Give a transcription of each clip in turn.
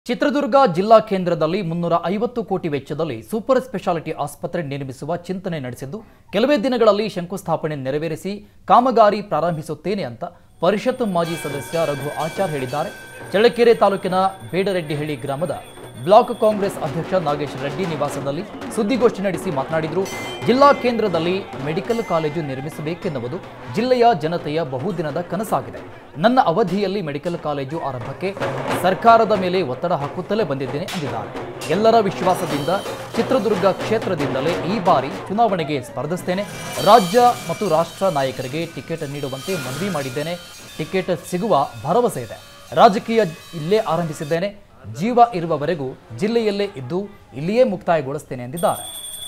ಚಿತ್ರದುರ್ಗ ಜಿಲ್ಲಾ ಕೇಂದ್ರದಲ್ಲಿ ಮುನ್ನೂರ ಐವತ್ತು ಕೋಟಿ ವೆಚ್ಚದಲ್ಲಿ ಸೂಪರ್ ಸ್ಪೆಷಾಲಿಟಿ ಆಸ್ಪತ್ರೆ ನಿರ್ಮಿಸುವ ಚಿಂತನೆ ನಡೆಸಿದ್ದು ಕೆಲವೇ ದಿನಗಳಲ್ಲಿ ಶಂಕುಸ್ಥಾಪನೆ ನೆರವೇರಿಸಿ ಕಾಮಗಾರಿ ಪ್ರಾರಂಭಿಸುತ್ತೇನೆ ಅಂತ ಪರಿಷತ್ ಮಾಜಿ ಸದಸ್ಯ ರಘು ಆಚಾರ್ ಹೇಳಿದ್ದಾರೆ ಚಳ್ಳಕೆರೆ ತಾಲೂಕಿನ ಬೇಡರೆಡ್ಡಿಹಳ್ಳಿ ಗ್ರಾಮದ ಬ್ಲಾಕ್ ಕಾಂಗ್ರೆಸ್ ಅಧ್ಯಕ್ಷ ನಾಗೇಶ್ ರೆಡ್ಡಿ ನಿವಾಸದಲ್ಲಿ ಸುದ್ದಿಗೋಷ್ಠಿ ನಡೆಸಿ ಮಾತನಾಡಿದರು ಜಿಲ್ಲಾ ಕೇಂದ್ರದಲ್ಲಿ ಮೆಡಿಕಲ್ ಕಾಲೇಜು ನಿರ್ಮಿಸಬೇಕೆನ್ನುವುದು ಜಿಲ್ಲೆಯ ಜನತೆಯ ಬಹುದಿನದ ಕನಸಾಗಿದೆ ನನ್ನ ಅವಧಿಯಲ್ಲಿ ಮೆಡಿಕಲ್ ಕಾಲೇಜು ಆರಂಭಕ್ಕೆ ಸರ್ಕಾರದ ಮೇಲೆ ಒತ್ತಡ ಹಾಕುತ್ತಲೇ ಬಂದಿದ್ದೇನೆ ಎಂದಿದ್ದಾರೆ ಎಲ್ಲರ ವಿಶ್ವಾಸದಿಂದ ಚಿತ್ರದುರ್ಗ ಕ್ಷೇತ್ರದಿಂದಲೇ ಈ ಬಾರಿ ಚುನಾವಣೆಗೆ ಸ್ಪರ್ಧಿಸ್ತೇನೆ ರಾಜ್ಯ ಮತ್ತು ರಾಷ್ಟ್ರ ನಾಯಕರಿಗೆ ಟಿಕೆಟ್ ನೀಡುವಂತೆ ಮನವಿ ಮಾಡಿದ್ದೇನೆ ಟಿಕೆಟ್ ಸಿಗುವ ಭರವಸೆ ಇದೆ ರಾಜಕೀಯ ಇಲ್ಲೇ ಆರಂಭಿಸಿದ್ದೇನೆ ಜೀವ ಇರುವವರೆಗೂ ಜಿಲ್ಲೆಯಲ್ಲೇ ಇದ್ದು ಇಲ್ಲಿಯೇ ಮುಕ್ತಾಯಗೊಳಿಸ್ತೇನೆ ಎಂದಿದ್ದಾರೆ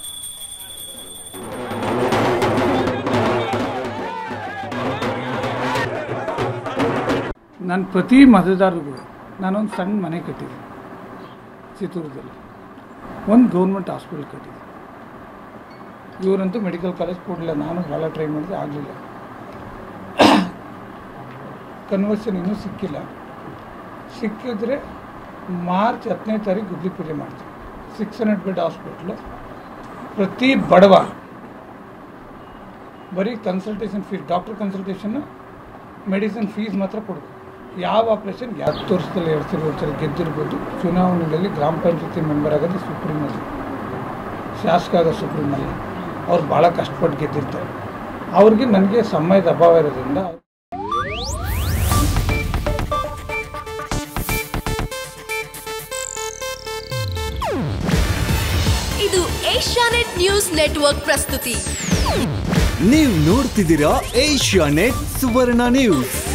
ನಾನು ಪ್ರತಿ ಮತದಾರರಿಗೂ ನಾನೊಂದು ಸಣ್ಣ ಮನೆ ಕಟ್ಟಿದ್ದೆ ಚಿತ್ರದುರ್ಗದಲ್ಲಿ ಒಂದು ಗೌರ್ಮೆಂಟ್ ಹಾಸ್ಪಿಟಲ್ ಕಟ್ಟಿದ್ದೆ ಇವರಂತೂ ಮೆಡಿಕಲ್ ಕಾಲೇಜ್ ಕೊಡಲಿಲ್ಲ ನಾನು ಭಾಳ ಟ್ರೈ ಮಾಡಿದೆ ಆಗಲಿಲ್ಲ ಕನ್ವರ್ಷನ್ ಇನ್ನೂ ಸಿಕ್ಕಿಲ್ಲ ಸಿಕ್ಕಿದ್ರೆ ಮಾರ್ಚ್ ಹತ್ತನೇ ತಾರೀಕು ಗುದ್ಲಿ ಪೂಜೆ ಮಾಡ್ತೀವಿ ಸಿಕ್ಸ್ ಹಂಡ್ರೆಡ್ ಬೆಡ್ ಹಾಸ್ಪಿಟ್ಲು ಪ್ರತಿ ಬಡವ ಬರೀ consultation fees doctor consultation medicine fees ಮಾತ್ರ ಕೊಡಬೇಕು ಯಾವ ಆಪ್ರೇಷನ್ ಹತ್ತು ವರ್ಷದಲ್ಲಿ ಎರಡು ಸಲ ಒಂದು ಸಲ ಗೆದ್ದಿರ್ಬೋದು ಚುನಾವಣೆಯಲ್ಲಿ ಗ್ರಾಮ ಪಂಚಾಯತಿ ಮೆಂಬರ್ ಆಗೋದು ಸುಪ್ರೀಮಲ್ಲಿ ಶಾಸಕ ಆಗೋದು ಸುಪ್ರೀಮಲ್ಲಿ ಅವ್ರು ಭಾಳ ಕಷ್ಟಪಟ್ಟು ಗೆದ್ದಿರ್ತಾರೆ ಅವ್ರಿಗೆ ನನಗೆ ಸಮಯದ ಅಭಾವ ಇರೋದ್ರಿಂದ ಇದು ಏಷ್ಯಾನೆಟ್ ನ್ಯೂಸ್ ನೆಟ್ವರ್ಕ್ ಪ್ರಸ್ತುತಿ ನೀವು ನೋಡ್ತಿದ್ದೀರಾ ಏಷ್ಯಾ ನೆಟ್ ಸುವರ್ಣ ನ್ಯೂಸ್